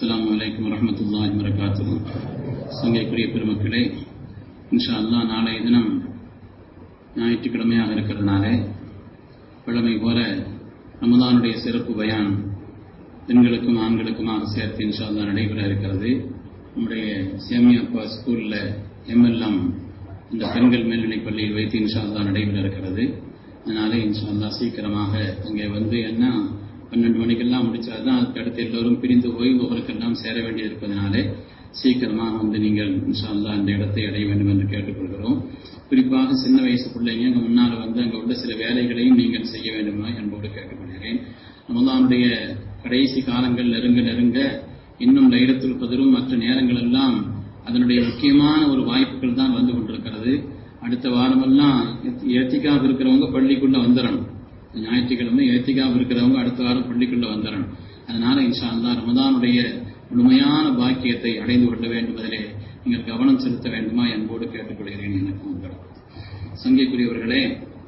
அஸ்ஸலாமு அலைக்கும் வரஹ்மத்துல்லாஹி வரகாத்துஹு சங்கைக்குரிய பெருமக்களே இன்ஷா அல்லாஹ் நாளைய தினம் ஞாயிற்றுக்கிழமையாக இருக்கிறதுனாலே கிழமை போல ரமதானுடைய சிறப்பு பயான் பெண்களுக்கும் ஆண்களுக்குமாக சேர்த்து இன்ஷா அல்லாஹ் நடைபெற இருக்கிறது நம்முடைய சேமியாப்பா ஸ்கூலில் எம்எல்எம் இந்த பெண்கள் மேல்நிலைப் பள்ளியில் வைத்து இன்ஷா அல்லாஹ் நடைபெற இருக்கிறது அதனால இன்ஷா அல்லாஹ் சீக்கிரமாக அங்கே வந்து என்ன பன்னெண்டு மணிக்கெல்லாம் முடிச்சாதான் அதுக்கு அடுத்து எல்லோரும் பிரிந்து போய் ஒவ்வொருக்கெல்லாம் சேர வேண்டியது இருப்பதனாலே சீக்கிரமாக வந்து நீங்கள் இன்ஷா அல்லாஹ் அந்த இடத்தை அடைய வேண்டும் என்று கேட்டுக்கொள்கிறோம் குறிப்பாக சின்ன வயசு பிள்ளைங்க அங்கே முன்னால் வந்து அங்கே உள்ள சில வேலைகளையும் நீங்கள் செய்ய வேண்டுமா என்போடு கேட்டுக்கொள்கிறேன் ரமலானுடைய கடைசி காலங்கள் நெருங்க நெருங்க இன்னும் லைலத்துல் கதிரும் மற்ற நேரங்கள் எல்லாம் அதனுடைய முக்கியமான ஒரு வாய்ப்புகள் தான் வந்து கொண்டிருக்கிறது அடுத்த வாரமெல்லாம் ஏத்திக்காக இருக்கிறவங்க பள்ளிக்குள்ள வந்துடணும் ஞாயிற்றுக்கிழமை ஏத்திக்காக இருக்கிறவங்க அடுத்த வாரம் பள்ளிக்குள்ள வந்துடணும் அதனால இன்ஷா அல்லா ரமதானுடைய முழுமையான பாக்கியத்தை அடைந்து கொள்ள வேண்டும் அதிலே நீங்கள் கவனம் செலுத்த வேண்டுமா என்போடு கேட்டுக்கொள்கிறேன் எனக்கு உங்கள் சங்கைக்குரியவர்களே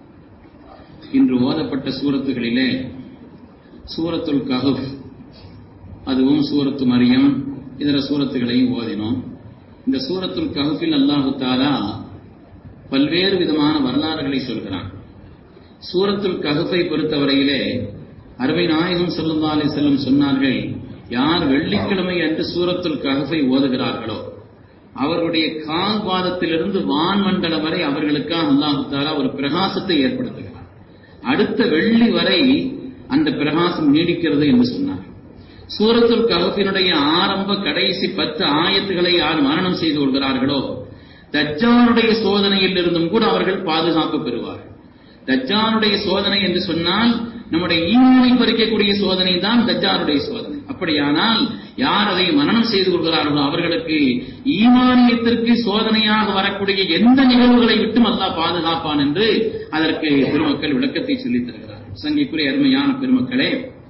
இன்று ஓதப்பட்ட சூரத்துகளிலே சூரத்துல் கஹுப் அதுவும் சூரத்து மரியம் இதர சூரத்துகளையும் ஓதினோம் இந்த சூரத்துல் கஹுஃபில் அல்லாஹு தாலா பல்வேறு விதமான வரலாறுகளை சொல்கிறான் சூரத்துல் கஹுஃபை பொறுத்தவரையிலே அருமை நாயகம் சொல்லுல்லா அலி செல்லம் சொன்னார்கள் யார் வெள்ளிக்கிழமை அன்று சூரத்துல் கஹுஃபை ஓதுகிறார்களோ அவர்களுடைய கால் பாதத்திலிருந்து வான்மண்டலம் வரை அவர்களுக்காக அல்லாஹு தாலா ஒரு பிரகாசத்தை ஏற்படுத்துகிறார் அடுத்த வெள்ளி வரை அந்த பிரகாசம் நீடிக்கிறது என்று சொன்னார் சூரத்துல் கஹஃபினுடைய ஆரம்ப கடைசி பத்து ஆயத்துகளை யார் மரணம் செய்து கொள்கிறார்களோ தஜ்ஜானுடைய சோதனையில் இருந்தும் கூட அவர்கள் பாதுகாப்பு பெறுவார்கள் தஜ்ஜானுடைய சோதனை என்று சொன்னால் நம்முடைய ஈமானை பறிக்கக்கூடிய சோதனை தான் தஜ்ஜானுடைய சோதனை அப்படியானால் யார் அதை மரணம் செய்து கொள்கிறார்களோ அவர்களுக்கு ஈமானியத்திற்கு சோதனையாக வரக்கூடிய எந்த நிகழ்வுகளை விட்டும் அல்லா பாதுகாப்பான் என்று அதற்கு பெருமக்கள் விளக்கத்தை சொல்லித் தருகிறார்கள் சங்கிக்குரிய அருமையான பெருமக்களே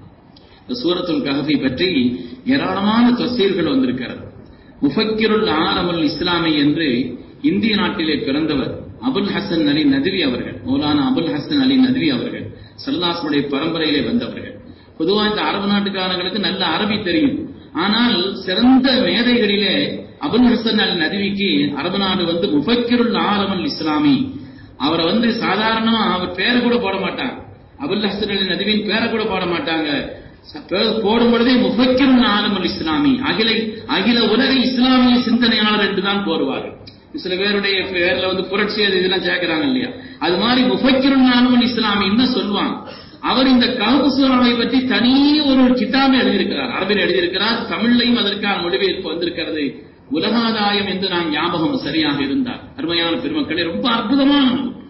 இந்த சூரத்துல் கஹஃபை பற்றி ஏராளமான தசீர்கள் வந்திருக்கிறது முஃபக்கிருல் ஆலமுல் இஸ்லாமி என்று இந்திய நாட்டிலே பிறந்தவர் அபுல் ஹசன் அலி நதுவி அவர்கள் மௌலானா அபுல் ஹசன் அலி நதுவி அவர்கள் சல்லாசுடைய பரம்பரையிலே வந்தவர்கள் பொதுவாக இந்த அரபு நாட்டுக்காரங்களுக்கு நல்ல அரபி தெரியும் ஆனால் சிறந்த மேதைகளிலே அபுல் ஹசன் அல் நதுவிக்கு அரபு நாடு வந்து முஃபக்கிருல் ஆலமுல் இஸ்லாமி அவரை வந்து சாதாரணமா அவர் பேரை கூட போட மாட்டாங்க அபுல் ஹசன் அலி நதுவின் பேரை கூட போட மாட்டாங்க போடும் பொழுதே முஃபக்கிருல் ஆலமுல் இஸ்லாமி அகில அகில உலக இஸ்லாமிய சிந்தனையாளர் என்றுதான் போடுவார்கள் சில பேருடைய பேர்ல வந்து புரட்சி அது இதெல்லாம் சேர்க்கிறாங்க இல்லையா அது மாதிரி முஃபக்கிருல் ஆலமுல் இஸ்லாமின்னு தான் சொல்லுவாங்க அவர் இந்த கஹபு சூறாவை பற்றி தனி ஒரு கிதாபை எழுதியிருக்கிறார் அரபில் எழுதியிருக்கிறார் தமிழ்லையும் அதற்கான மொழிபெயர்ப்பு வந்திருக்கிறது உலகாதாயம் என்று நான் ஞாபகம் சரியாக இருந்தார் அருமையான பெருமக்களே ரொம்ப அற்புதமான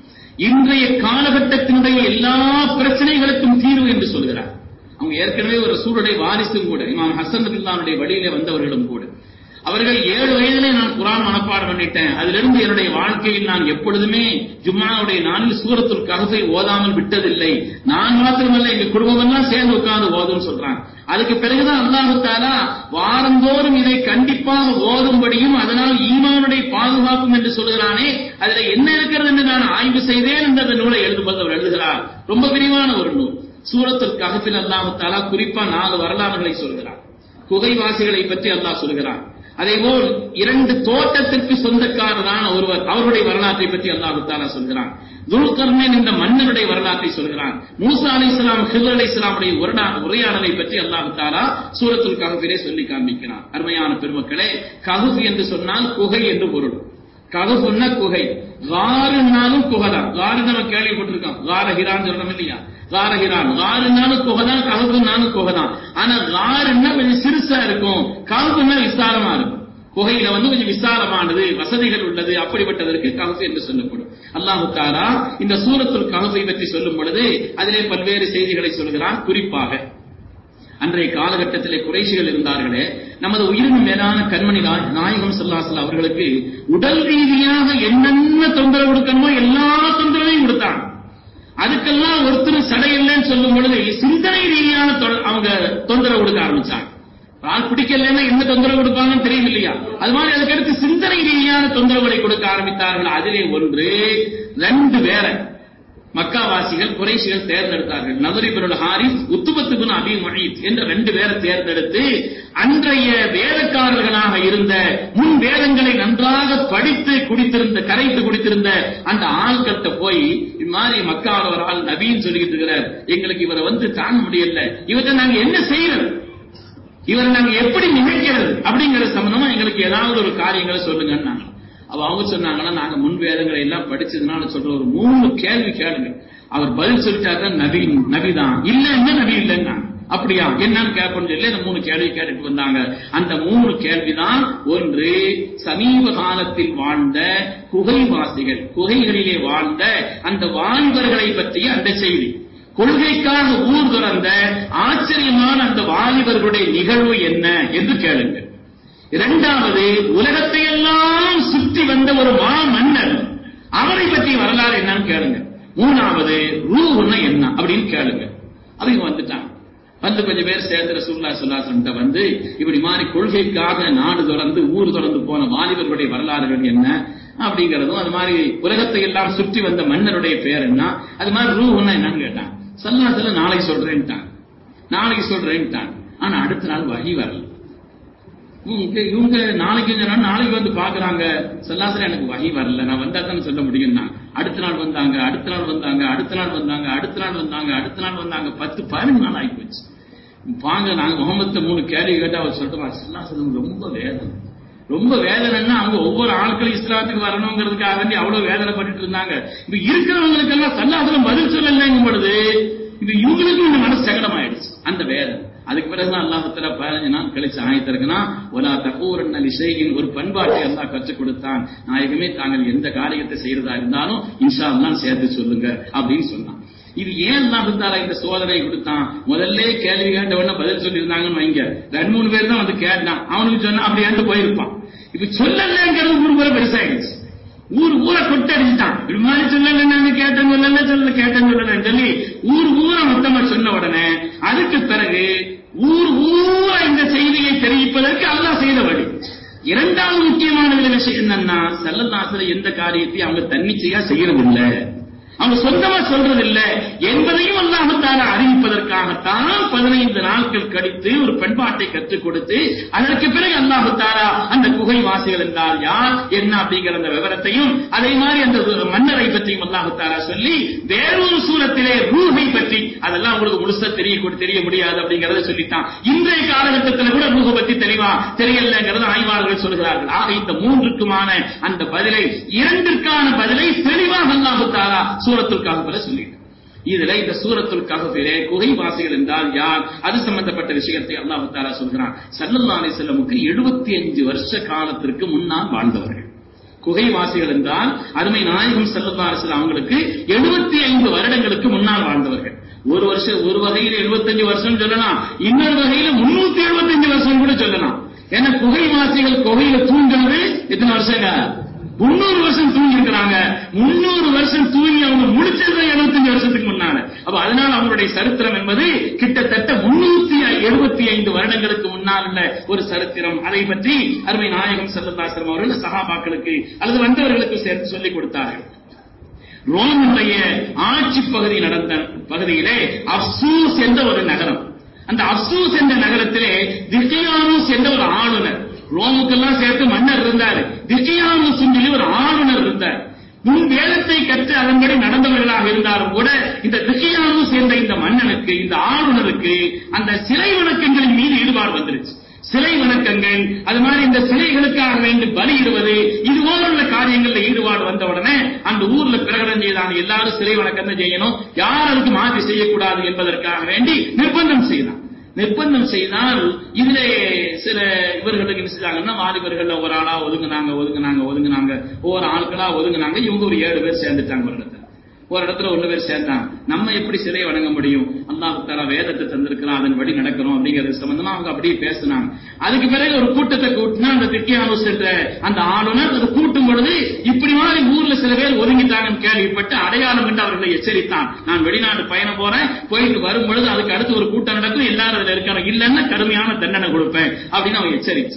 இன்றைய காலகட்டத்தினுடைய எல்லா பிரச்சனைகளுக்கும் தீர்வு என்று சொல்கிறார் அவங்க ஏற்கனவே ஒரு சூழலை வாரிசும் கூட இமாம் ஹசன் அபில்லானுடைய வழியிலே வந்தவர்களும் கூட அவர்கள் ஏழு வயதிலே நான் குரான் மனப்பாடம் பண்ணிட்டேன் அதிலிருந்து என்னுடைய வாழ்க்கையில் நான் எப்பொழுதுமே ஜும்மாவுடைய நாளில் சூரத்துல் கஹஃபை ஓதாமல் விட்டதில்லை நான் மாத்திரமல்ல எங்க குடும்பம் எல்லாம் சேர்ந்து உட்கார்ந்து ஓதும் சொல்றாங்க அதுக்கு பிறகுதான் அல்லாஹு தாலா வாரந்தோறும் இதை கண்டிப்பாக ஓதும்படியும் அதனால் ஈமானுடைய பாதுகாப்பும் என்று சொல்கிறானே அதுல என்ன இருக்கிறது என்று நான் ஆய்வு செய்தேன் என்று அந்த நூலை எழுதும்போது அவர் எழுதுகிறார் ரொம்ப விரிவான ஒரு நூல் சூரத்துல் கஹஃபில் அல்லாஹு தாலா குறிப்பா நாலு வரலாறுகளை சொல்கிறார் குகைவாசிகளை பற்றி அல்லாஹ் சொல்கிறான் அதேபோல் இரண்டு தோட்டத்திற்கு சொந்தக்காரரான ஒருவர் அவருடைய வரலாற்றை பற்றி அல்லாஹு தாலா சொல்கிறான் துல்கர்மேன் என்ற மன்னருடைய வரலாற்றை சொல்கிறான் மூசா அலி இஸ்லாம் ஹிர் அலி இஸ்லாமுடைய உரையாடலை பற்றி அல்லாஹு தாலா சூரத்துல் கஹபிலே சொல்லி காண்பிக்கிறான் அருமையான பெருமக்களே கஹுப் என்று சொன்னால் குகை என்று பொருள் கஹுப்னா குகை காருனாலும் குகைதான் காரு நம்ம கேள்விப்பட்டிருக்கோம் காரஹிரான் சொல்றோம் இல்லையா காரஹிரான் காருனாலும் குகைதான் கஹபுனாலும் குகைதான் ஆனா காருன்னா கொஞ்சம் சிறுசா இருக்கும் கஹபுன்னா விசாலமா இருக்கும் குகையில வந்து கொஞ்சம் விசாலமானது வசதிகள் உள்ளது அப்படிப்பட்டதற்கு கஹப் என்று சொல்லப்படும் அல்லாஹு தாரா இந்த சூரத்துல் கஹபை பற்றி சொல்லும் பொழுது அதிலே பல்வேறு செய்திகளை சொல்கிறான் குறிப்பாக அன்றைய காலகட்டத்திலே குறைசிகள் இருந்தார்களே நமது உயிரின் மேலான கண்மணி நாயகம் சொல்லாசல் அவர்களுக்கு உடல் ரீதியாக என்னென்ன தொந்தரவு கொடுக்கணுமோ எல்லா தொந்தரவையும் கொடுத்தாங்க அதுக்கெல்லாம் ஒருத்தர் சடையில்லைன்னு சொல்லும் பொழுது சிந்தனை ரீதியான அவங்க தொந்தரவு கொடுக்க ஆரம்பிச்சாங்க ஆள் பிடிக்கலன்னா என்ன தொந்தரவு கொடுப்பாங்கன்னு தெரியும் இல்லையா அது மாதிரி அதுக்கடுத்து சிந்தனை ரீதியான தொந்தரவுகளை கொடுக்க ஆரம்பித்தார்கள் அதிலே ஒன்று ரெண்டு பேரை மக்காவாசிகள் குறைஷிகள் தேர்ந்தெடுத்தார்கள் நதுரிபுல் ஹாரிஸ் உத்துபத்துகுன் அபி மொஹீத் என்ற ரெண்டு பேரை தேர்ந்தெடுத்து அன்றைய வேதக்காரர்களாக இருந்த முன் வேதங்களை நன்றாக படித்து குடித்திருந்த கரைத்து குடித்திருந்த அந்த ஆள்கிட்ட போய் இது மாதிரி மக்காவில் ஒரு ஆள் நபின்னு சொல்லிட்டு இருக்கிறார் எங்களுக்கு இவரை வந்து தாங்க முடியல இவரை நாங்க என்ன செய்யறது இவரை நாங்க எப்படி நினைக்கிறது அப்படிங்கிற சம்பந்தமா எங்களுக்கு ஏதாவது ஒரு காரியங்களை சொல்லுங்கன்னா அவ அவங்க சொன்னாங்கன்னா நாங்க முன் வேதங்களை எல்லாம் படிச்சதுனால சொல்ற ஒரு மூணு கேள்வி கேளுங்க அவர் பதில் சொல்லிட்டாரு நபி நபிதான் இல்லைன்னா நபி இல்லைன்னா அப்படியா என்னன்னு கேட்போம் சொல்லி அந்த மூணு கேள்வி கேட்டுட்டு வந்தாங்க அந்த மூணு கேள்விதான் ஒன்று சமீப காலத்தில் வாழ்ந்த குகைவாசிகள் குகைகளிலே வாழ்ந்த அந்த வாலிபர்களை பற்றிய அந்த செய்தி கொள்கைக்காக ஊர் துறந்த ஆச்சரியமான அந்த வாலிபர்களுடைய நிகழ்வு என்ன என்று கேளுங்க இரண்டாவது உலகத்தை எல்லாம் சுற்றி வந்த ஒரு மா மன்னர் அவரை பற்றி வரலாறு என்னன்னு கேளுங்க மூணாவது ரூஹுன்னா என்ன அப்படின்னு கேளுங்க அவங்க வந்துட்டாங்க வந்து கொஞ்சம் பேர் சேர்ந்து ரசூல்லா சொல்லாசன்ட்ட வந்து இப்படி மாதிரி கொள்கைக்காக நாடு தொடர்ந்து ஊர் தொடர்ந்து போன வாலிபர்களுடைய வரலாறுகள் என்ன அப்படிங்கறதும் அது மாதிரி உலகத்தை எல்லாம் சுற்றி வந்த மன்னருடைய பேர் என்ன அது மாதிரி ரூஹுன்னா என்னன்னு கேட்டான் சல்லாசல நாளைக்கு சொல்றேன்ட்டான் நாளைக்கு சொல்றேன்ட்டான் ஆனா அடுத்த நாள் வகி வரல இவங்க இவங்க நாளைக்கு சொன்னா நாளைக்கு வந்து பாக்குறாங்க சொல்லாசல எனக்கு வகி வரல நான் வந்தா தானே சொல்ல முடியும்னா அடுத்த நாள் வந்தாங்க அடுத்த நாள் வந்தாங்க அடுத்த நாள் வந்தாங்க அடுத்த நாள் வந்தாங்க அடுத்த நாள் வந்தாங்க பத்து பதினஞ்சு நாள் ஆகி போச்சு வாங்க நாங்க முகமத்த மூணு கேள்வி கேட்டா அவர் சொல்லிட்டு சொல்லாசலம் ரொம்ப வேதனை ரொம்ப வேதனைன்னா அவங்க ஒவ்வொரு ஆட்களும் இஸ்லாத்துக்கு வரணுங்கிறதுக்காக வேண்டி அவ்வளவு வேதனை பண்ணிட்டு இருந்தாங்க இப்ப இருக்கிறவங்களுக்கு எல்லாம் சல்லாசலம் பதில் சொல்லலைங்கும் பொழுது இப்ப இவங்களுக்கும் இந்த மனசு சகடம் ஆயிடுச்சு அந்த வேதனை அதுக்கு பிறகுதான் அல்லாஹத்துல பதினஞ்சு நாள் கழிச்சு ஆயத்திருக்குன்னா ஒலா தகூரன் இசையின் ஒரு பண்பாட்டை அல்லாஹ் கற்றுக் கொடுத்தான் நாயகமே தாங்கள் எந்த காரியத்தை செய்யறதா இருந்தாலும் இன்ஷா அல்லாஹ் சேர்த்து சொல்லுங்க அப்படின்னு சொன்னான் இது ஏன் அல்லாஹால இந்த சோதனை கொடுத்தான் முதல்ல கேள்வி கேட்டவன பதில் சொல்லியிருந்தாங்கன்னு வைங்க ரெண்டு மூணு பேர் தான் வந்து கேட்டான் அவனுக்கு சொன்னா அப்படியாண்டு போயிருப்பான் இப்ப சொல்லலங்கிறது ஊர் போல பெருசாயிடுச்சு ஊர் ஊரை கொட்டடிச்சுட்டான் இது மாதிரி சொல்லல நான் கேட்டேன் சொல்லல சொல்ல கேட்டேன் சொல்லலன்னு சொல்லி ஊர் ஊரை மொத்தமா சொன்ன உடனே அதுக்கு பிறகு ஊர் ஊரா இந்த செய்தியை தெரிவிப்பதற்கு அல்லாஹ் செய்த வழி இரண்டாவது முக்கியமான விஷயம் என்னன்னா செல்லதாசல எந்த காரியத்தையும் அவங்க தன்னிச்சையா செய்யறதில்லை அவங்க சொந்தமா சொல்றதில்ல என்பதையும் அல்லாஹத்தால அறிவிப்பதற்காகத்தான் பதினைந்து நாட்கள் கழித்து ஒரு பண்பாட்டை கற்றுக் கொடுத்து அதற்கு பிறகு அல்லாஹத்தாலா அந்த குகை வாசிகள் என்றால் யார் என்ன அப்படிங்கிற அந்த விவரத்தையும் அதே மாதிரி அந்த மன்னரை பற்றியும் அல்லாஹத்தாலா சொல்லி வேறொரு சூரத்திலே ரூஹை பற்றி அதெல்லாம் உங்களுக்கு முழுசா தெரிய தெரிய முடியாது அப்படிங்கறத சொல்லிட்டான் இன்றைய காலகட்டத்தில் கூட ரூஹ பத்தி தெளிவா தெரியலங்கிறது ஆய்வாளர்கள் சொல்கிறார்கள் ஆக இந்த மூன்றுக்குமான அந்த பதிலை இரண்டிற்கான பதிலை தெளிவாக அல்லாஹத்தாலா சூரத்துல் கஹஃபில சொல்லிட்டு இதுல இந்த சூரத்துல் கஹஃபிலே குகை வாசிகள் என்றால் யார் அது சம்பந்தப்பட்ட விஷயத்தை அல்லாஹ் தாலா சொல்கிறான் சல்லல்லா அலிசல்லமுக்கு எழுபத்தி அஞ்சு வருஷ காலத்திற்கு முன்னால் வாழ்ந்தவர்கள் குகை வாசிகள் என்றால் அருமை நாயகம் சல்லல்லா அலிஸ்லாம் அவங்களுக்கு எழுபத்தி ஐந்து வருடங்களுக்கு முன்னால் வாழ்ந்தவர்கள் ஒரு வருஷம் ஒரு வகையில் எழுபத்தஞ்சு வருஷம் சொல்லலாம் இன்னொரு வகையில முன்னூத்தி எழுபத்தஞ்சு வருஷம் கூட சொல்லலாம் ஏன்னா குகை வாசிகள் குகையில தூங்குறது எத்தனை வருஷங்க முன்னூறு வருஷம் தூங்கி இருக்கிறாங்க முன்னூறு வருஷம் தூங்கி அவங்க முடிச்சது எழுபத்தஞ்சு வருஷத்துக்கு முன்னால அப்ப அதனால அவங்களுடைய சரித்திரம் என்பது கிட்டத்தட்ட முன்னூத்தி எழுபத்தி ஐந்து வருடங்களுக்கு முன்னால் உள்ள ஒரு சரித்திரம் அதை பற்றி அருமை நாயகம் செல்லதாசிரம் அவர்கள் சகாபாக்களுக்கு அல்லது வந்தவர்களுக்கு சேர்த்து சொல்லிக் கொடுத்தார்கள் ரோமுடைய ஆட்சி பகுதி நடந்த பகுதியிலே அப்சூஸ் என்ற ஒரு நகரம் அந்த அப்சூஸ் என்ற நகரத்திலே திசியானூஸ் என்ற ஒரு ஆளுநர் ரோமுக்கெல்லாம் சேர்த்து மன்னர் இருந்தார் திசியானூஸ் சொல்லி ஒரு ஆளுநர் இருந்தார் முன் வேதத்தை கற்று அதன்படி நடந்தவர்களாக இருந்தாலும் கூட இந்த திசியானூஸ் என்ற இந்த மன்னனுக்கு இந்த ஆளுநருக்கு அந்த சிலை வணக்கங்களின் மீது ஈடுபாடு வந்துருச்சு சிலை வணக்கங்கள் அது மாதிரி இந்த சிலைகளுக்காக வேண்டி பலியிடுவது இது போல காரியங்கள்ல ஈடுபாடு வந்த உடனே அந்த ஊர்ல பிரகடனம் செய்தாங்க எல்லாரும் சிலை வணக்கம் தான் செய்யணும் யார் அதுக்கு மாற்றி செய்யக்கூடாது என்பதற்காக வேண்டி நிர்பந்தம் செய்தான் நிர்பந்தம் செய்தால் இதுல சில இவர்களுக்கு என்ன செஞ்சாங்கன்னா வாலிபர்கள் ஒரு ஆளா ஒதுங்குனாங்க ஒதுங்குனாங்க ஒதுங்குனாங்க ஒவ்வொரு ஆட்களா ஒதுங்குனாங்க இவங்க ஒரு ஏழு பேர் சேர்ந்துட்டாங்க ஒரு இடத்துல ஒரு இடத்துல ஒண்ணு பேர் சேர்ந்தாங்க நம்ம எப்படி சிலையை வணங்க முடியும் அல்லாஹ் தாலா வேதத்தை தந்திருக்கிறான் அதன்படி நடக்கணும் அப்படிங்கிறது சம்பந்தமா அவங்க அப்படியே பேசினாங்க அதுக்கு பிறகு ஒரு கூட்டத்தை கூட்டினா அந்த திக்கியானூஸ் என்ற அந்த ஆளுநர் அது கூட்டும் பொழுது இப்படி மாதிரி ஊர்ல சில பேர் ஒதுங்கிட்டாங்கன்னு கேள்விப்பட்டு அடையாளம் கண்டு அவர்களை எச்சரித்தான் நான் வெளிநாட்டு பயணம் போறேன் போயிட்டு வரும் பொழுது அதுக்கு அடுத்து ஒரு கூட்டம் நடக்கும் எல்லாரும் அதுல இருக்காங்க இல்லைன்னா கடுமையான தண்டனை கொடுப்பேன் அப்படின்னு அவன் எச்சரித்தான்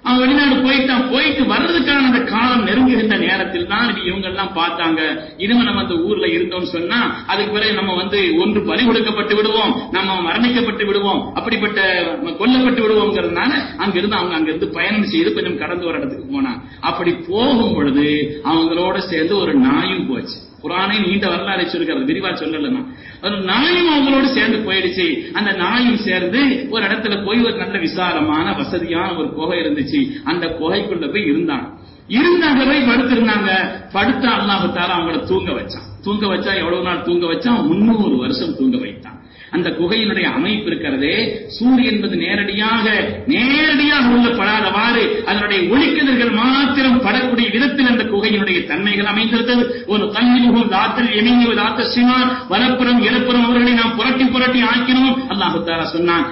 அவன் வெளிநாடு போயிட்டான் போயிட்டு வர்றதுக்கான அந்த காலம் நெருங்குகின்ற நேரத்தில் தான் இவங்க எல்லாம் பார்த்தாங்க இனிமே நம்ம அந்த ஊர்ல இருந்தோம்னு சொன்னா அதுக்கு பிறகு நம்ம வந்து ஒன்று பறி கொடுக்கப்பட்டு விடுவோம் நம்ம மரணிக்கப்பட்டு விடுவோம் அப்படிப்பட்ட கொல்லப்பட்டு விடுவோம்ங்கிறதுனால அங்கிருந்து அவங்க அங்கிருந்து பயணம் செய்து கொஞ்சம் கடந்து வர இடத்துக்கு போனாங்க அப்படி போகும் பொழுது அவங்களோட சேர்ந்து ஒரு நாயும் போச்சு குரானே நீண்ட வரலாறை சொல்லுகிறது விரிவா சொல்லலன்னா ஒரு நாயும் அவங்களோட சேர்ந்து போயிடுச்சு அந்த நாயும் சேர்ந்து ஒரு இடத்துல போய் ஒரு நல்ல விசாலமான வசதியான ஒரு குகை இருந்துச்சு அந்த குகைக்குள்ள போய் இருந்தாங்க இருந்தாங்க போய் படுத்திருந்தாங்க படுத்த அல்லாஹத்தால அவங்கள தூங்க வச்சான் தூங்க வச்சா எவ்வளவு நாள் தூங்க வச்சான் முன்னூறு வருஷம் தூங்க வைத்தான் அந்த குகையினுடைய அமைப்பு இருக்கிறதே சூரியன் என்பது நேரடியாக நேரடியாக உள்ள படாதவாறு அதனுடைய ஒளிக்கதிர்கள் மாத்திரம் படக்கூடிய விதத்தில் அந்த குகையினுடைய தன்மைகள் அமைந்திருந்தது ஒரு கல்விமுகம் தாத்தல் எமிங்க தாத்த சிமார் வலப்புறம் இடப்புறம் அவர்களை நாம் புரட்டி புரட்டி ஆக்கினோம் அல்லாஹு தாரா சொன்னான்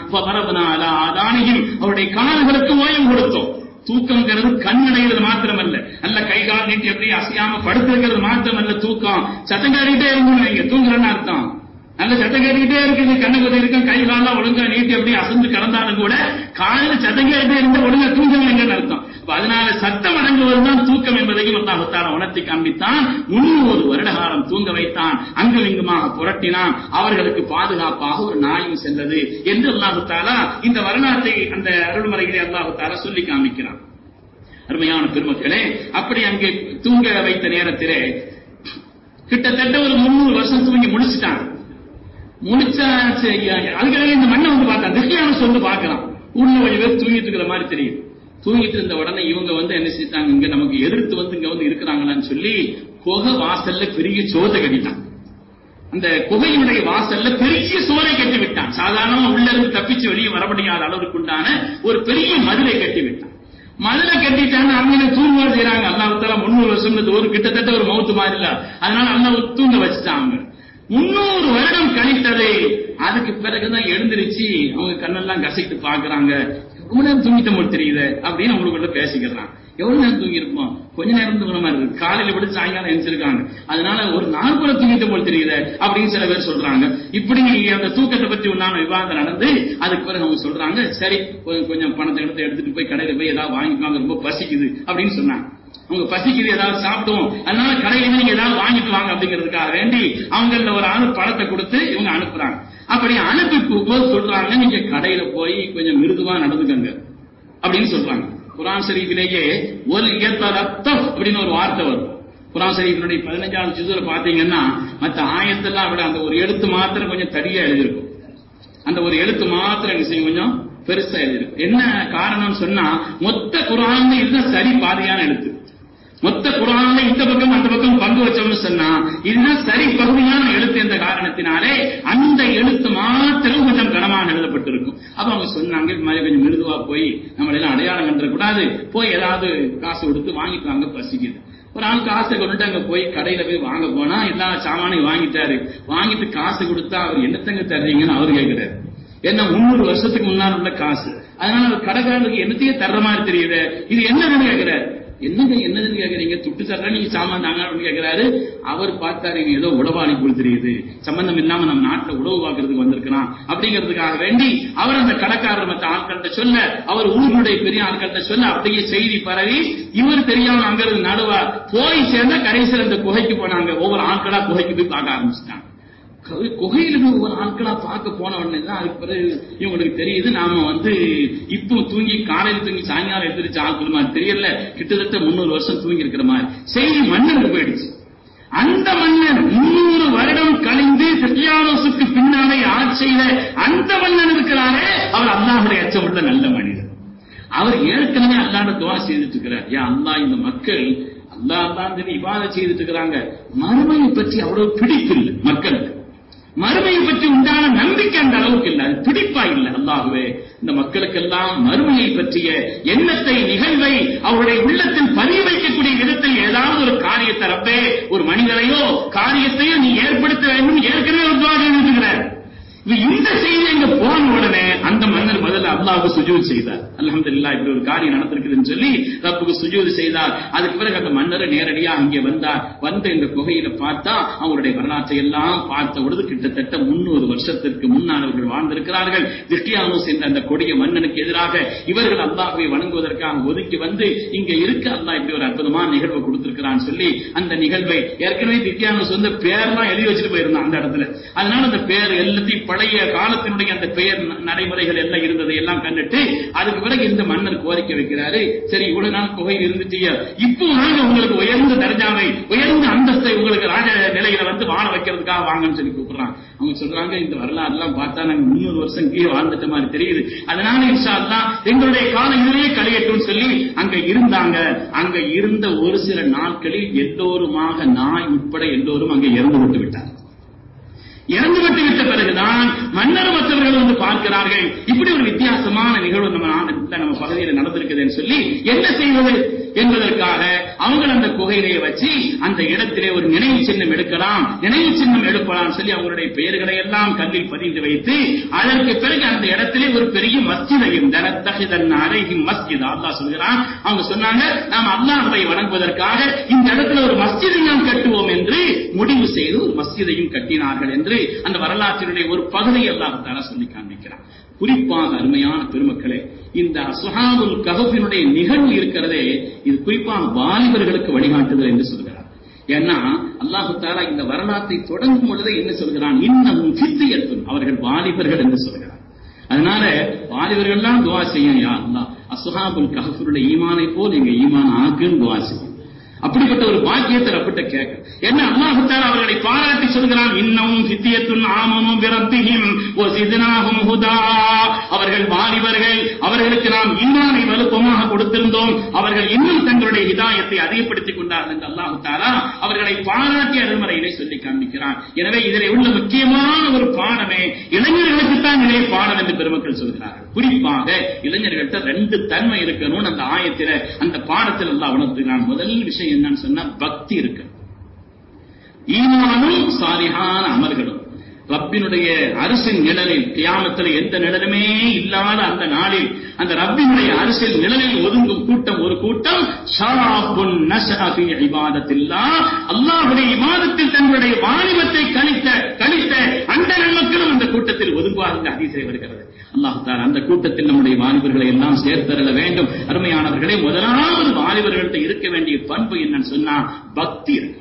அதானியும் அவருடைய கால்களுக்கு ஓயம் கொடுத்தோம் தூக்கம்ங்கிறது கண்ணடைகிறது மாத்திரமல்ல அல்ல கை கால் நீட்டி அப்படியே அசையாம படுத்திருக்கிறது மாத்திரமல்ல தூக்கம் சத்தம் காட்டிட்டே இருக்கணும் நீங்க தூங்குறன்னு அர்த்தம் நல்ல சத்தம் கேட்டுக்கிட்டே இருக்குது கண்ணு கொதி இருக்கும் கை காலாம் ஒழுங்கா நீட்டி அப்படியே அசந்து கிடந்தாலும் கூட காலையில சத்தம் கேட்டே இருந்தா ஒழுங்கா தூங்கலைங்கன்னு அர்த்தம் அதனால சத்தம் அடங்குவதுதான் தூக்கம் என்பதையும் அல்லாஹுத்தால உணர்த்தி காண்பித்தான் முன்னூறு வருட காலம் தூங்க வைத்தான் அங்கும் இங்குமாக புரட்டினான் அவர்களுக்கு பாதுகாப்பாக ஒரு நாயும் சென்றது என்று அல்லாஹுத்தாலா இந்த வரலாற்றை அந்த அருள்மறைகளை அல்லாஹுத்தாலா சொல்லி காமிக்கிறான் அருமையான பெருமக்களே அப்படி அங்கே தூங்க வைத்த நேரத்திலே கிட்டத்தட்ட ஒரு முன்னூறு வருஷம் தூங்கி முடிச்சுட்டாங்க முடிச்சா அதுக்காக இந்த மண்ணை வந்து பார்த்தான் திவ்யான சொல்லு பார்க்கலாம் உள்ள கொஞ்சம் பேர் தூங்கிட்டு இருக்கிற மாதிரி தெரியும் தூங்கிட்டு இருந்த உடனே இவங்க வந்து என்ன செஞ்சாங்க இங்க நமக்கு எதிர்த்து வந்து இங்க வந்து இருக்கிறாங்களான்னு சொல்லி குகை வாசல்ல பெரிய சோத்தை கட்டிட்டான் அந்த குகையினுடைய வாசல்ல பெரிய சோலை கட்டி விட்டான் சாதாரணமா உள்ள இருந்து தப்பிச்சு வெளியே வர முடியாத அளவுக்கு உண்டான ஒரு பெரிய மதுரை கட்டி விட்டான் மதுரை கட்டிட்டான்னு அவங்க தூங்க செய்யறாங்க அல்லாஹால முன்னூறு வருஷம் ஒரு கிட்டத்தட்ட ஒரு மௌத்து மாதிரி இல்ல அதனால அல்லா தூங்க வச்சுட்டான் அவங்க முன்னூறு வருடம் கழித்தது அதுக்கு பிறகுதான் எழுந்திருச்சு அவங்க கண்ணெல்லாம் கசைட்டு பாக்குறாங்க ரொம்ப நேரம் தூங்கிட்ட போல் தெரியுது அப்படின்னு அவங்களுக்குள்ள பேசிக்கிறான் எவ்வளவு நேரம் தூங்கி இருப்போம் கொஞ்ச நேரம் தூங்குற மாதிரி இருக்கு காலையில விட சாயங்காலம் எழுந்திருக்காங்க அதனால ஒரு நாள் கூட தூங்கிட்ட போல் தெரியுது அப்படின்னு சில பேர் சொல்றாங்க இப்படி அந்த தூக்கத்தை பத்தி உண்டான விவாதம் நடந்து அதுக்கு பிறகு அவங்க சொல்றாங்க சரி கொஞ்சம் பணத்தை எடுத்து எடுத்துட்டு போய் கடையில போய் ஏதாவது வாங்கிக்குவாங்க ரொம்ப பசிக்குது அப்படின்னு சொன்னாங்க அவங்க பசிக்குது ஏதாவது சாப்பிடுவோம் அதனால கடையில நீங்க ஏதாவது வாங்கிட்டு வாங்க அப்படிங்கிறதுக்காக வேண்டி அவங்கள ஒரு ஆளு பணத்தை கொடுத்து இவங்க அனுப்புறாங்க அப்படி அனுப்பி போது சொல்றாங்க நீங்க கடையில போய் கொஞ்சம் மிருதுவா நடந்துக்கங்க அப்படின்னு சொல்றாங்க குரான் ஷரீஃபிலேயே ஒரு ரத்தம் அப்படின்னு ஒரு வார்த்தை வரும் குரான் ஷரீஃபினுடைய பதினஞ்சாவது சிசுல பாத்தீங்கன்னா மற்ற ஆயத்தெல்லாம் விட அந்த ஒரு எழுத்து மாத்திரம் கொஞ்சம் தடியா எழுதியிருக்கும் அந்த ஒரு எழுத்து மாத்திரம் என்ன செய்யும் கொஞ்சம் பெருசா எழுதியிருக்கும் என்ன காரணம் சொன்னா மொத்த குரான் இதுதான் சரி பாதியான எழுத்து மொத்த குரான்ல இந்த பக்கம் அந்த பக்கம் பங்கு வச்சோம்னு சொன்னா இதுதான் சரி பகுதியான எழுத்து என்ற காரணத்தினாலே அந்த எழுத்து மாத்திரம் கொஞ்சம் கனமாக எழுதப்பட்டிருக்கும் அப்ப அவங்க சொன்னாங்க இது மாதிரி கொஞ்சம் மிருதுவா போய் நம்ம எல்லாம் அடையாளம் கண்டுக்கூடாது போய் ஏதாவது காசு கொடுத்து வாங்கிட்டு வாங்க பசிக்குது ஒரு ஆள் காசை கொண்டுட்டு அங்க போய் கடையில போய் வாங்க போனா எல்லா சாமானையும் வாங்கிட்டாரு வாங்கிட்டு காசு கொடுத்தா அவர் என்னத்தங்க தர்றீங்கன்னு அவர் கேட்கிறாரு என்ன முன்னூறு வருஷத்துக்கு முன்னால் உள்ள காசு அதனால அவர் கடைக்காரனுக்கு என்னத்தையே தர்ற மாதிரி தெரியுது இது என்னதுன்னு கேட்கிறாரு என்னங்க என்னதுன்னு கேக்குறீங்க துட்டு தர்ற நீங்க சாமான் தாங்க அப்படின்னு கேட்கிறாரு அவர் பார்த்தாரு இவன் ஏதோ உடவாளி போல் தெரியுது சம்பந்தம் இல்லாம நம்ம நாட்டுல உழவு பார்க்கறதுக்கு வந்திருக்கிறான் அப்படிங்கிறதுக்காக வேண்டி அவர் அந்த கடைக்காரர் மற்ற ஆட்கள்கிட்ட சொல்ல அவர் ஊருடைய பெரிய ஆட்கள்கிட்ட சொல்ல அப்படியே செய்தி பரவி இவர் தெரியாம அங்கிருந்து நடுவா போய் சேர்ந்தா கடைசியில் அந்த குகைக்கு போனாங்க ஒவ்வொரு ஆட்களா குகைக்கு போய் பார்க்க ஆரம்பிச்சிட்டாங்க குகையில போய் ஒரு ஆட்களா பார்க்க போன உடனே தான் அதுக்கு பிறகு இவங்களுக்கு தெரியுது நாம வந்து இப்போ தூங்கி காலையில தூங்கி சாயங்காலம் எடுத்துருச்சு ஆட்கள் மாதிரி தெரியல கிட்டத்தட்ட முன்னூறு வருஷம் தூங்கி இருக்கிற மாதிரி செய்தி மன்னருக்கு போயிடுச்சு அந்த மன்னன் முன்னூறு வருடம் கழிந்து சத்தியானோசுக்கு பின்னாலே ஆட்சியில அந்த மன்னன் இருக்கிறாரே அவர் அல்லாஹுடைய அச்சமுள்ள நல்ல மனிதர் அவர் ஏற்கனவே அல்லாட துவா செய்துட்டு இருக்கிறார் ஏன் அல்லா இந்த மக்கள் அல்லா தான் சொல்லி இவாத செய்துட்டு இருக்கிறாங்க மறுமையை பற்றி அவ்வளவு பிடிப்பில்லை மக்களுக்கு மறுமையை பற்றி உண்டான நம்பிக்கை அந்த அளவுக்கு இல்லை அது பிடிப்பா இல்லை அல்லாகவே இந்த மக்களுக்கெல்லாம் மறுமையை பற்றிய எண்ணத்தை நிகழ்வை அவருடைய உள்ளத்தில் பதிய வைக்கக்கூடிய விதத்தில் ஏதாவது ஒரு காரியத்தை ரப்பே ஒரு மனிதரையோ காரியத்தையோ நீ ஏற்படுத்த வேண்டும் ஏற்கனவே ஒரு துவா எழுதுகிறார் இந்த செய்தி அங்க போன உடனே அந்த மன்னர் முதல்ல அல்லாஹ்வுக்கு சுஜூத் செய்தார் அல்ஹம்துலில்லாஹ் இப்படி ஒரு காரியம் நடந்திருக்குதுன்னு சொல்லி ரப்புக்கு சுஜூத் செய்தார் அதுக்கு பிறகு அந்த மன்னர் நேரடியா அங்கே வந்தார் வந்து இந்த குகையில பார்த்தா அவங்களுடைய வரலாற்றை எல்லாம் பார்த்த பொழுது கிட்டத்தட்ட முன்னூறு வருஷத்திற்கு முன்னால் அவர்கள் வாழ்ந்திருக்கிறார்கள் திஷ்டியானோஸ் என்ற அந்த கொடிய மன்னனுக்கு எதிராக இவர்கள் அல்லாஹ்வை வணங்குவதற்காக ஒதுக்கி வந்து இங்க இருக்க அல்லாஹ் இப்படி ஒரு அற்புதமான நிகழ்வு கொடுத்திருக்கிறான்னு சொல்லி அந்த நிகழ்வை ஏற்கனவே தித்யானோஸ் வந்து பேர்லாம் எழுதி வச்சுட்டு போயிருந்தான் அந்த இடத்துல அதனால அந்த பேர் எல்லாத்தையும் பழைய காலத்தினுடைய அந்த பெயர் ந- நடைமுறைகள் எல்லாம் இருந்ததை எல்லாம் கண்டுட்டு அதுக்கு பிறகு இந்த மன்னர் கோரிக்கை வைக்கிறாரு சரி இவ்வளவு நாள் குகையில் இருந்துட்டீங்க இப்போ நாங்க உங்களுக்கு உயர்ந்த தர்ஜாவை உயர்ந்த அந்தஸ்தை உங்களுக்கு ராஜ நிலையில வந்து வாழ வைக்கிறதுக்காக வாங்கன்னு சொல்லி கூப்பிடுறாங்க அவங்க சொல்றாங்க இந்த வரலாறு எல்லாம் பார்த்தா நாங்க முன்னூறு வருஷம் கீழே வாழ்ந்துட்ட மாதிரி தெரியுது அதனால இன்ஷா அல்லாஹ் எங்களுடைய காலம் இதுலயே கழியட்டும் சொல்லி அங்க இருந்தாங்க அங்க இருந்த ஒரு சில நாட்களில் எல்லோருமாக நாய் உட்பட எல்லோரும் அங்க இறந்து விட்டு விட்டார் இறந்துவிட்டு விட்ட பிறகுதான் மன்னர் மற்றவர்கள் வந்து பார்க்கிறார்கள் இப்படி ஒரு வித்தியாசமான நிகழ்வு நம்ம நாட்டில் நம்ம பகுதியில் நடந்திருக்குதுன்னு சொல்லி என்ன செய்வது என்பதற்காக அவங்க அந்த குகையிலே வச்சு அந்த இடத்திலே ஒரு நினைவு சின்னம் எடுக்கலாம் நினைவு சின்னம் எடுக்கலாம் சொல்லி அவங்களுடைய பெயர்களை எல்லாம் கல்லில் பதிந்து வைத்து அதற்கு பிறகு அந்த இடத்திலே ஒரு பெரிய மஸ்ஜிதையும் தனத்தகிதன் அழகி மஸ்ஜித் அல்லாஹ் சொல்கிறான் அவங்க சொன்னாங்க நாம் அல்லாஹ்வை வணங்குவதற்காக இந்த இடத்துல ஒரு மஸ்ஜிதை நாம் கட்டுவோம் என்று முடிவு செய்து ஒரு மஸ்ஜிதையும் கட்டினார்கள் என்று அந்த வரலாற்றினுடைய ஒரு பகுதியை அல்லாஹ் தஆலா சொல்லி காண்பிக்கிறான் குறிப்பாக அருமையான பெருமக்களே இந்த அசுஹாபுல் கஹஃபினுடைய நிகழ்வு இருக்கிறதே இது குறிப்பாக வாலிபர்களுக்கு வழிகாட்டுதல் என்று சொல்கிறார் ஏன்னா அல்லாஹு தாலா இந்த வரலாற்றை தொடங்கும் பொழுதே என்ன சொல்கிறான் இன்னமும் சித்தியத்தும் அவர்கள் வாலிபர்கள் என்று சொல்கிறார் அதனால வாலிபர்கள்லாம் துவா செய்யும் யா அல்லாஹ் அசுஹாபுல் கஹஃபுடைய ஈமானை போல் எங்க ஈமான் ஆக்குன்னு துவா செய்யும் அப்படிப்பட்ட ஒரு பாக்கியத்தை ரப்பிட்ட கேட்க என்ன அல்லாஹு தஆலா அவர்களை பாராட்டி சொல்கிறான் இன்னமும் சித்தியத்துன் ஆமனும் பிரத்திஹிம் வஸித்னாஹும் ஹுதா அவர்கள் வாலிபர்கள் அவர்களுக்கு நாம் ஈமானை வலுப்பமாக கொடுத்திருந்தோம் அவர்கள் இன்னும் தங்களுடைய ஹிதாயத்தை அதிகப்படுத்திக் கொண்டார்கள் என்று அல்லாஹு தஆலா அவர்களை பாராட்டி அருள்மறையிலே சொல்லி காண்பிக்கிறான் எனவே இதிலே உள்ள முக்கியமான ஒரு பாடமே இளைஞர்களுக்கு தான் இதிலே பாடம் என்று பெருமக்கள் சொல்கிறார்கள் குறிப்பாக இளைஞர்கள்ட்ட ரெண்டு தன்மை இருக்கணும்னு அந்த ஆயத்தில அந்த பாடத்தில் அல்லாஹ் உணர்த்துகிறான் முதல் விஷயம் என்னன்னு சொன்னா பக்தி இருக்கு ஈமானும் சாலிஹான அமல்களும் ரப்பினுடைய அரசின் நிழலில் கியாமத்தில் எந்த நிழலுமே இல்லாத அந்த நாளில் அந்த ரப்பினுடைய அரசின் நிழலில் ஒதுங்கும் கூட்டம் ஒரு கூட்டம் ஷாபுன் நஷா ஃபீ இபாதத்தில்லாஹ் அல்லாஹ்வுடைய இபாதத்தில் தங்களுடைய வாலிபத்தை கழித்த கழித்த அந்த நன்மக்களும் அந்த கூட்டத்தில் ஒதுங்குவார் இந்த ஹதீஸிலே வருகிறது அல்லாஹ் தாலா அந்த கூட்டத்தில் நம்முடைய வாலிபர்களை எல்லாம் சேர்த்தரல வேண்டும் அருமையானவர்களே முதலாவது வாலிபர்கள்ட்ட இருக்க வேண்டிய பண்பு என்னன்னு சொன்னா பக்தி இருக்கு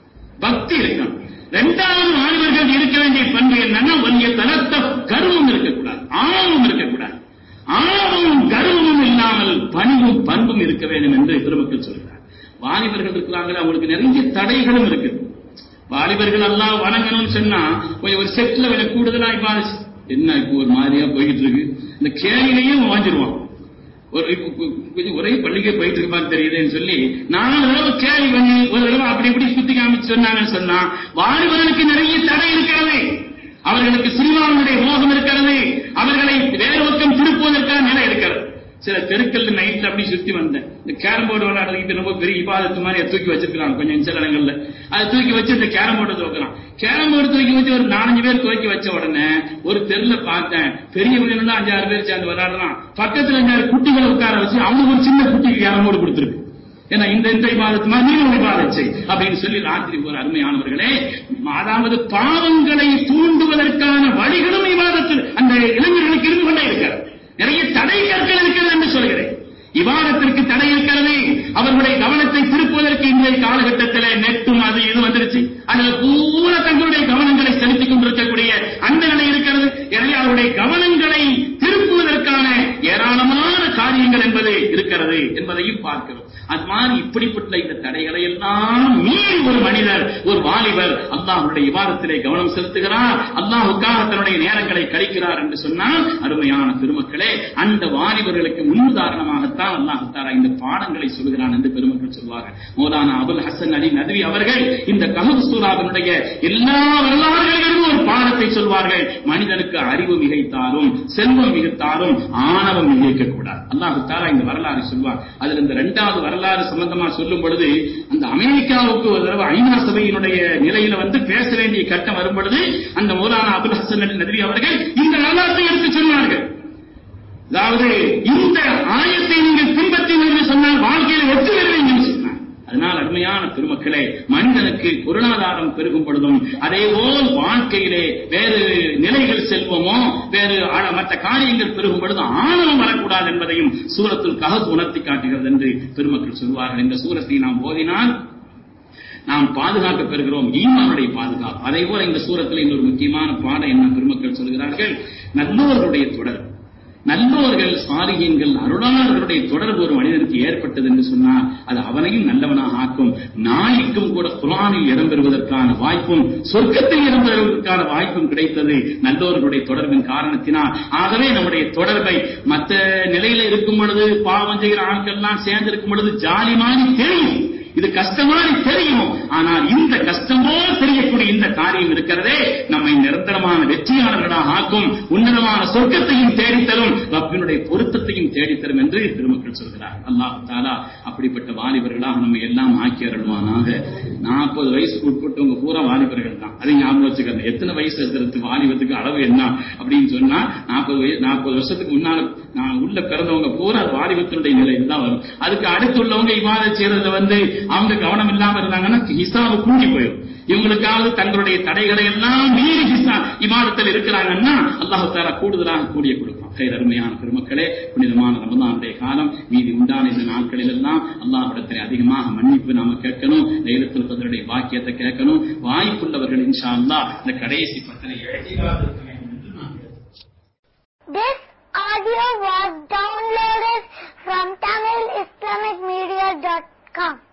பக்தி இருக்கணும் இரண்டாவது வாலிபர்கள் இருக்க வேண்டிய பண்பு என்னன்னா வலிய தலத்த கருவம் இருக்கக்கூடாது ஆணவம் இருக்கக்கூடாது ஆணவமும் கர்வமும் இல்லாமல் பணிவும் பண்பும் இருக்க வேண்டும் என்று பெருமக்கள் சொல்கிறார் வாலிபர்கள் இருக்கிறாங்க அவங்களுக்கு நிறைய தடைகளும் இருக்கு வாலிபர்கள் எல்லாம் வணங்கணும்னு சொன்னா கொஞ்சம் ஒரு செட்ல கொஞ்சம் கூடுதலா இப்ப என்ன இப்போ ஒரு மாதிரியா போய்கிட்டு இருக்கு இந்த கேளிலையும் வாஞ்சிருவான் ஒரு இப்ப கு- கொஞ்சம் ஒரே பள்ளிக்கே போயிட்டு இருக்க மாதிரி தெரியுதுன்னு சொல்லி நாலு தடவை கேள்வி பண்ணி ஒரு தடவை அப்படி இப்படி சுத்தி காமிச்சு சொன்னாங்கன்னு சொன்னா வாலிபர்களுக்கு நிறைய தடை இருக்கிறது அவர்களுக்கு சினிமாவுடைய மோகம் இருக்கிறது அவர்களை வேறு பக்கம் திருப்புவதற்கான நிலை இருக்கிறது சில தெருக்கல்ல நைட்ல அப்படி சுத்தி வந்தேன் இந்த கேரம் போர்டு விளையாடுறதுக்கு ரொம்ப பெரிய இபாதத்து மாதிரி அதை தூக்கி வச்சிருக்காங்க கொஞ்சம் சில இடங்கள்ல அதை தூக்கி வச்சு இந்த கேரம் போர்டு துவக்கிறான் கேரம் போர்டு தூக்கி வச்சு ஒரு நாலஞ்சு பேர் துவக்கி வச்ச உடனே ஒரு தெருல பார்த்தேன் பெரியவங்க இருந்தா அஞ்சாறு பேர் சேர்ந்து விளையாடுறான் பக்கத்துல அஞ்சாறு குட்டிகளை உட்கார வச்சு அவனுக்கு ஒரு சின்ன குட்டிக்கு கேரம் போர்டு கொடுத்துருக்கு ஏன்னா இந்த இந்த இபாதத்து மாதிரி நீ ஒரு இபாதத் செய் அப்படின்னு சொல்லி ராத்திரி போற அருமையானவர்களே அதாவது பாவங்களை தூண்டுவதற்கான வழிகளும் இபாதத்தில் அந்த இளைஞர்களுக்கு இருந்து கொண்டே இருக்கிறது நிறைய தடை கற்கள் இருக்கிறது என்று சொல்கிறேன் இபாதத்திற்கு தடை இருக்கிறது அவர்களுடைய கவனத்தை திருப்புவதற்கு இன்றைய காலகட்டத்தில் நெட்டும் அது இது வந்துருச்சு அதுல பூரா தங்களுடைய கவனங்களை செலுத்திக் கொண்டிருக்கக்கூடிய அந்த நிலை இருக்கிறது எனவே அவருடைய கவனங்களை திருப்புவதற்கான ஏராளமான காரியங்கள் என்பது இருக்கிறது என்பதையும் பார்க்கிறோம் அது மாதிரி இப்படிப்பட்ட இந்த தடைகளை எல்லாம் மீறி ஒரு மனிதர் ஒரு வாலிபர் அல்லாஹ்வுடைய விவாதத்திலே கவனம் செலுத்துகிறார் அல்லாஹுக்காக தன்னுடைய நேரங்களை கழிக்கிறார் என்று சொன்னால் அருமையான பெருமக்களே அந்த வாலிபர்களுக்கு முன்னுதாரணமாகத்தான் அல்லாஹு தாலா இந்த பாடங்களை சொல்கிறான் என்று பெருமக்கள் சொல்வார்கள் மௌலானா அபுல் ஹசன் அலி நதவி அவர்கள் இந்த கஹப் சூராவினுடைய எல்லா வரலாறுகளிலும் ஒரு பாடத்தை சொல்வார்கள் மனிதனுக்கு அறிவு மிகைத்தாலும் செல்வம் மிகைத்தாலும் ஆணவம் மிகைக்க கூடாது அல்லாஹு தாலா இந்த வரலாறு சொல்வார் அதுல இந்த இரண்டாவது வரலாறு சம்பந்தமா சொல்லும் பொழுது அந்த அமெரிக்காவுக்கு ஒரு தடவை ஐநா சபையினுடைய நிலையில வந்து பேச வேண்டிய கட்டம் வரும் பொழுது அந்த மௌலானா அபுல் ஹசன் அலி நதவி அவர்கள் இந்த வரலாற்றை எடுத்து சொன்னார்கள் அதாவது இந்த ஆயத்தை நீங்கள் பின்பற்றினீர்கள் என்று சொன்னால் வாழ்க்கையில் வெற்றி பெறுவீங்க என்று சொன்னார் அதனால் அருமையான பெருமக்களே மனிதனுக்கு பொருளாதாரம் பெருகும் பொழுதும் அதேபோல் வாழ்க்கையிலே வேறு நிலைகள் செல்வமோ வேறு ஆ- மற்ற காரியங்கள் பெருகும் பொழுது ஆணவம் வரக்கூடாது என்பதையும் சூரத்துல் கஹப் உணர்த்தி காட்டுகிறது என்று பெருமக்கள் சொல்வார்கள் இந்த சூரத்தை நாம் ஓதினால் நாம் பாதுகாக்க பெறுகிறோம் ஈமானுடைய பாதுகாப்பு அதே போல இந்த சூரத்தில் இன்னொரு முக்கியமான பாடம் என்ன பெருமக்கள் சொல்கிறார்கள் நல்லோர்களுடைய தொடர்பு நல்லோர்கள் சாலிகீன்கள் அருளாளர்களுடைய தொடர்பு ஒரு மனிதனுக்கு ஏற்பட்டது என்று சொன்னால் அது அவனையும் நல்லவனாக ஆக்கும் நாளைக்கும் கூட குரானில் இடம்பெறுவதற்கான வாய்ப்பும் சொர்க்கத்தில் இடம்பெறுவதற்கான வாய்ப்பும் கிடைத்தது நல்லோர்களுடைய தொடர்பின் காரணத்தினால் ஆகவே நம்முடைய தொடர்பை மற்ற நிலையில இருக்கும் பொழுது பாவம் செய்கிற ஆட்கள்லாம் சேர்ந்து இருக்கும் பொழுது ஜாலி மாதிரி தெரியும் இது கஷ்டமானு தெரியும் ஆனால் இந்த கஷ்டமோடு தெரியக்கூடிய இந்த காரியம் இருக்கிறதே நம்மை நிரந்தரமான வெற்றியாளர்களாக ஆக்கும் உன்னதமான சொர்க்கத்தையும் தேடித்தரும் ரப்பினுடைய பொருத்தத்தையும் தேடித்தரும் என்று பெருமக்கள் சொல்கிறார் அல்லாஹ் தாலா அப்படிப்பட்ட வாலிபர்களாக நம்ம எல்லாம் ஆக்கி அருள்வானாக நாற்பது வயசுக்கு உட்பட்டவங்க பூரா வாலிபர்கள் தான் அதை ஞாபகம் வச்சுக்கணும் எத்தனை வயசு இருக்கிறது வாலிபத்துக்கு அளவு என்ன அப்படின்னு சொன்னா நாற்பது வயசு நாற்பது வருஷத்துக்கு முன்னால நான் உள்ள பிறந்தவங்க பூரா வாலிபத்தினுடைய நிலையில் தான் வரும் அதுக்கு அடுத்து உள்ளவங்க இவ்வாறு செய்யறதுல வந்து அவங்க கவனம் இல்லாம இருந்தாங்கன்னா ஹிசாபு கூடி போயிடும் இவங்களுக்காவது தங்களுடைய தடைகளை எல்லாம் மீறி ஹிசா இமாதத்தில் இருக்கிறாங்கன்னா அல்லாஹு தாலா கூடுதலாக கூடிய கொடுப்பான் கைர் அருமையான பெருமக்களே புனிதமான ரமதானுடைய காலம் மீதி உண்டான இந்த நாட்களில் எல்லாம் அல்லாஹ்விடத்தில் அதிகமாக மன்னிப்பு நாம கேட்கணும் லைலத்துல் கதருடைய பாக்கியத்தை கேட்கணும் வாய்ப்புள்ளவர்கள் இன்ஷா அல்லாஹ் இந்த கடைசி பத்திரை எழுதிக்காது இருக்க வேண்டும் என்று நான் கேட்கிறேன். This audio was downloaded from TamilIslamicMedia.com.